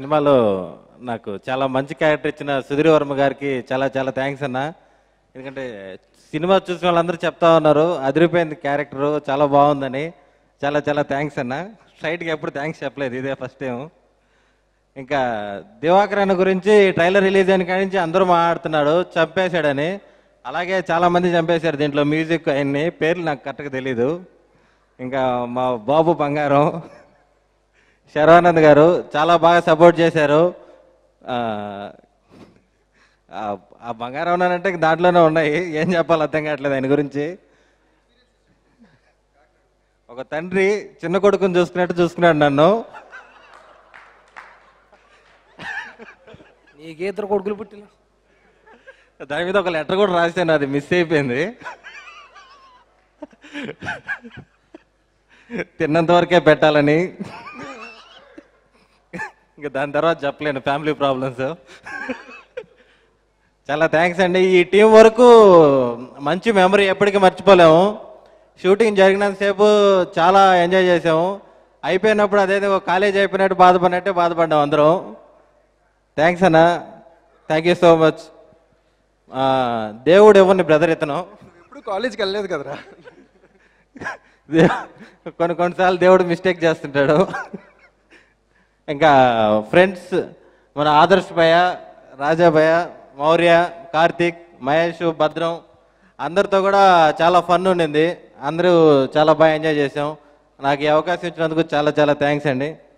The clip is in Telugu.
సినిమాలో నాకు చాలా మంచి క్యారెక్టర్ ఇచ్చిన సుధీర్ వర్మ గారికి చాలా చాలా థ్యాంక్స్ అన్న ఎందుకంటే సినిమా చూసిన వాళ్ళందరూ చెప్తా ఉన్నారు అదిరిపోయింది క్యారెక్టర్ చాలా బాగుందని చాలా చాలా థ్యాంక్స్ అన్న స్ట్రైట్గా ఎప్పుడు థ్యాంక్స్ చెప్పలేదు ఇదే ఫస్ట్ టైం ఇంకా దివాకర్ అన్న గురించి ట్రైలర్ రిలీజ్ అయిన కాడి నుంచి అందరూ మాట్లాడుతున్నాడు చంపేశాడని అలాగే చాలా మంది చంపేశారు దీంట్లో మ్యూజిక్ అవన్నీ పేర్లు నాకు కరెక్ట్గా తెలీదు ఇంకా మా బాబు బంగారం శర్వానంద్ గారు చాలా బాగా సపోర్ట్ చేశారు ఆ, ఆ- ఆ బంగారం ఉన్నానంటే దాంట్లోనే ఉన్నాయి ఏం చెప్పాలి అర్థం కావట్లేదు ఆయన గురించి ఒక తండ్రి చిన్న కొడుకుని చూసుకున్నట్టు చూసుకున్నాడు నన్ను నీకే ఇద్దరు కొడుకులు పుట్టిన దాని మీద ఒక లెటర్ కూడా రాశాను అది మిస్ అయిపోయింది తిన్నంత వరకే పెట్టాలని ఇంకా దాని తర్వాత చెప్పలేను ఫ్యామిలీ ప్రాబ్లమ్స్ చాలా థ్యాంక్స్ అండి ఈ టీం వరకు మంచి మెమరీ ఎప్పటికీ మర్చిపోలేము షూటింగ్ జరిగినంతసేపు చాలా ఎంజాయ్ చేసాము అయిపోయినప్పుడు అదేదో కాలేజ్ అయిపోయినట్టు బాధపడినట్టే బాధపడ్డాం అందరం థ్యాంక్స్ అన్న థ్యాంక్ యూ సో మచ్ దేవుడు ఎవరిని బ్రదర్ ఇతను ఎప్పుడు కాలేజ్కి వెళ్ళలేదు కదరా దే- కొన్ని కొన్నిసార్లు దేవుడు మిస్టేక్ చేస్తుంటాడు ఇంకా ఫ్రెండ్స్ మన ఆదర్శ్ భయ రాజా భయ మౌర్య కార్తీక్ మహేష్ భద్రం అందరితో కూడా చాలా ఫన్ ఉండింది అందరూ చాలా బాగా ఎంజాయ్ చేసాం నాకు ఈ అవకాశం ఇచ్చినందుకు చాలా చాలా థ్యాంక్స్ అండి